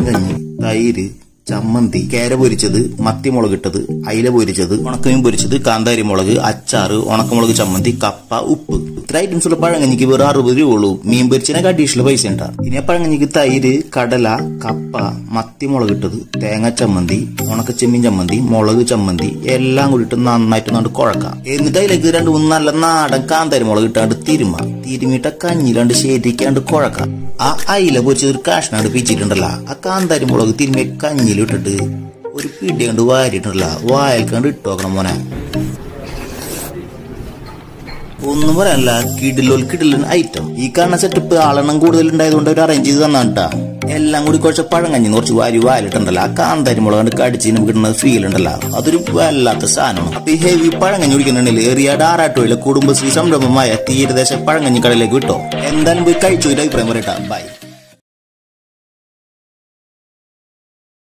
പഴങ്കഞ്ഞി തൈര് ചമ്മന്തി കേര പൊരിച്ചത് മത്തി മുളകിട്ടത് അയില പൊരിച്ചത് ഉണക്കമീൻ പൊരിച്ചത് കാന്താരി മുളക് അച്ചാറ് ഉണക്കമുളക് ചമ്മന്തി കപ്പ ഉപ്പ് ഇത്ര ഐറ്റംസ് ഉള്ള പഴങ്കഞ്ഞിക്ക് വെറും അറുപത് രൂപ ഉള്ളൂ മീൻ പൊരിച്ചതിനൊക്കെ അഡീഷണൽ പൈസ ഉണ്ടാ ഇനി ആ പഴങ്കഞ്ഞിക്ക് തൈര് കടല കപ്പ മത്തി മുളകിട്ടത് തേങ്ങ ചമ്മന്തി ഉണക്കച്ചെമ്മീൻ ചമ്മന്തി മുളക് ചമ്മന്തി എല്ലാം കൂടിയിട്ട് നന്നായിട്ട് നണ്ട് കുഴക്കാം എന്നിട്ട് അതിലേക്ക് രണ്ട് മൂന്ന് നല്ല നാടൻ കാന്താരി മുളക് ഇട്ടാണ്ട് തിരുമ തിരുമിട്ട കഞ്ഞിലാണ്ട് ശരിക്കാണ്ട് കുഴക്കാം ആ അയില പൊരിച്ച് ഒരു കാഷ്ണാണ്ട് പിച്ചിട്ടുണ്ടല്ലോ ആ കാന്താരി മുളക് തിരുമ്മി കഞ്ഞിലിട്ടിട്ട് ഒരു പിടി കണ്ട് വാരിട്ടുണ്ടല്ലോ വായൽ കണ്ട് ഇട്ട് നോക്കണം മോനെ ഒന്നും പറയാനല്ല കിടിലോൽ കിടിലൻ ഐറ്റം ഈ കാണുന്ന സെറ്റപ്പ് ആളെണ്ണം കൂടുതൽ ഉണ്ടായതുകൊണ്ട് അവർ അറേഞ്ച് ചെയ്ത് തന്നാട്ടാ എല്ലാം കൂടി കുറച്ച് പഴങ്കഞ്ഞി കുറച്ച് വാരി വാലിട്ടുണ്ടല്ലോ ആ കാന്താരി മുളക് കണ്ട് കടിച്ച് നമുക്ക് കിട്ടുന്ന ഫീൽ ഉണ്ടല്ലോ അതൊരു വല്ലാത്ത സാധനമാണ് അപ്പൊ ഈ ഹെവി പഴങ്കഞ്ഞി കുടിക്കുന്നുണ്ടെങ്കിൽ ഏറിയാട് ആറാട്ടുവയിലെ കുടുംബശ്രീ സംരംഭമായ തീരദേശ പഴങ്കഞ്ഞി കടയിലേക്ക് വിട്ടോ എന്തായാലും പോയി കഴിച്ചു ഒരു അഭിപ്രായം പറയട്ടാ ബൈ